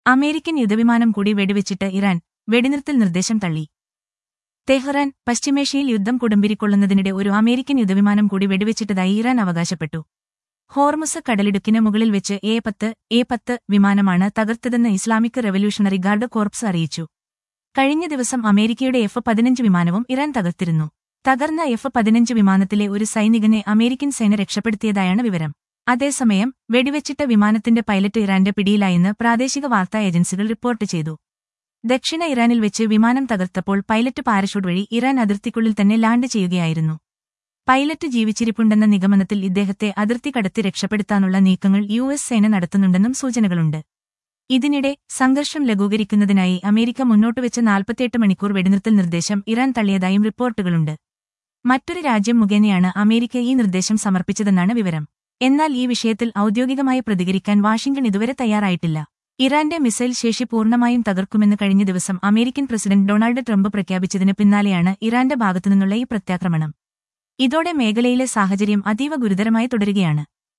American യുദ്ധവിമാനം കൂടി വെടിവെച്ചിട്ട് Iran വെടിനിർത്തൽ നിർദ്ദേശം തള്ളി തെഹ്റാൻ പശ്ചിമേഷ്യയിൽ യുദ്ധം കൊടുമ്പിരിക്കൊള്ളുന്നതിനിടെ ഒരു അമേരിക്കൻ യുദ്ധവിമാനം കൂടി വെടിവെച്ചിട്ടതായി ഇറാൻ അവകാശപ്പെട്ടു ഹോർമുസ് കടലിടുക്കിന് മുകളിൽ വെച്ച് എ പത്ത് എ പത്ത് വിമാനമാണ് തകർത്തതെന്ന് ഇസ്ലാമിക് റവല്യൂഷണറി ഗാർഡ് കോർപ്സ് അറിയിച്ചു കഴിഞ്ഞ ദിവസം അമേരിക്കയുടെ എഫ് പതിനഞ്ച് വിമാനവും ഇറാൻ തകർത്തിരുന്നു തകർന്ന എഫ് പതിനഞ്ച് വിമാനത്തിലെ ഒരു സൈനികനെ അമേരിക്കൻ സേന രക്ഷപ്പെടുത്തിയതായാണ് വിവരം അതേസമയം വെടിവെച്ചിട്ട വിമാനത്തിന്റെ പൈലറ്റ് ഇറാന്റെ പിടിയിലായെന്ന് പ്രാദേശിക വാർത്താ ഏജൻസികൾ റിപ്പോർട്ട് ചെയ്തു ദക്ഷിണ ഇറാനിൽ വെച്ച് വിമാനം തകർത്തപ്പോൾ പൈലറ്റ് പാരഷൂട്ട് വഴി ഇറാൻ അതിർത്തിക്കുള്ളിൽ തന്നെ ലാൻഡ് ചെയ്യുകയായിരുന്നു പൈലറ്റ് ജീവിച്ചിരിപ്പുണ്ടെന്ന നിഗമനത്തിൽ ഇദ്ദേഹത്തെ അതിർത്തി കടത്തി രക്ഷപ്പെടുത്താനുള്ള നീക്കങ്ങൾ യു എസ് സേന നടത്തുന്നുണ്ടെന്നും സൂചനകളുണ്ട് ഇതിനിടെ സംഘർഷം ലഘൂകരിക്കുന്നതിനായി അമേരിക്ക മുന്നോട്ടുവെച്ച നാൽപ്പത്തിയെട്ട് മണിക്കൂർ വെടിനിർത്തൽ നിർദ്ദേശം ഇറാൻ തള്ളിയതായും റിപ്പോർട്ടുകളുണ്ട് മറ്റൊരു രാജ്യം മുഖേനയാണ് അമേരിക്ക ഈ നിർദ്ദേശം സമർപ്പിച്ചതെന്നാണ് വിവരം എന്നാൽ ഈ വിഷയത്തിൽ ഔദ്യോഗികമായി പ്രതികരിക്കാൻ വാഷിംഗ്ടൺ ഇതുവരെ തയ്യാറായിട്ടില്ല ഇറാന്റെ മിസൈൽ ശേഷി പൂർണ്ണമായും തകർക്കുമെന്ന് കഴിഞ്ഞ ദിവസം അമേരിക്കൻ പ്രസിഡന്റ് ഡൊണാൾഡ് ട്രംപ് പ്രഖ്യാപിച്ചതിന് പിന്നാലെയാണ് ഇറാന്റെ ഭാഗത്തുനിന്നുള്ള ഈ പ്രത്യാക്രമണം ഇതോടെ മേഖലയിലെ സാഹചര്യം അതീവ ഗുരുതരമായി തുടരുകയാണ്